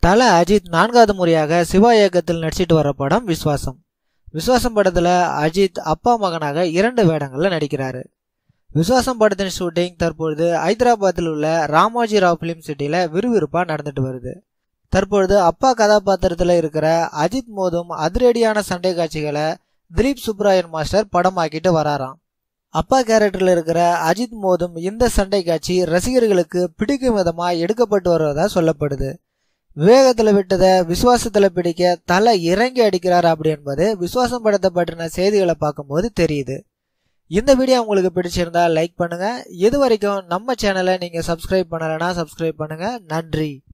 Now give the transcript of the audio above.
தல அஜித் நான்காவது முறையாக சிவா இயக்கத்தில் நடிச்சிட்டு வர படம் விஸ்வாசம் விஸ்வாசம் படத்துல அஜித் அப்பா மகனாக இரண்டு வேடங்கள்ல நடிக்கிறாரு விஸ்வாசம் படத்தின் ஷூட்டிங் தற்பொழுது ஹைதராபாத்தில் உள்ள ராமோஜி ராவ் பிலிம் சிட்டியில விறுவிறுப்பா நடந்துட்டு வருது தற்பொழுது அப்பா கதாபாத்திரத்தில் இருக்கிற அஜித் மோதும் அதிரடியான சண்டை காட்சிகளை திலீப் சுப்ராயன் மாஸ்டர் படமாக்கிட்டு வராராம் அப்பா கேரக்டர்ல இருக்கிற அஜித் மோதும் இந்த சண்டை காட்சி ரசிகர்களுக்கு பிடிக்கும் விதமா எடுக்கப்பட்டு வருவதா சொல்லப்படுது விவேகத்துல விட்டதை விசுவாசத்துல பிடிக்க தலை இறங்கி அடிக்கிறார் அப்படி என்பது விசுவாசம் படத்தை பற்றின செய்திகளை பார்க்கும்போது தெரியுது இந்த வீடியோ உங்களுக்கு பிடிச்சிருந்தா லைக் பண்ணுங்க இது வரைக்கும் நம்ம சேனலை நீங்க சப்ஸ்கிரைப் பண்ணலைன்னா சப்ஸ்கிரைப் பண்ணுங்க நன்றி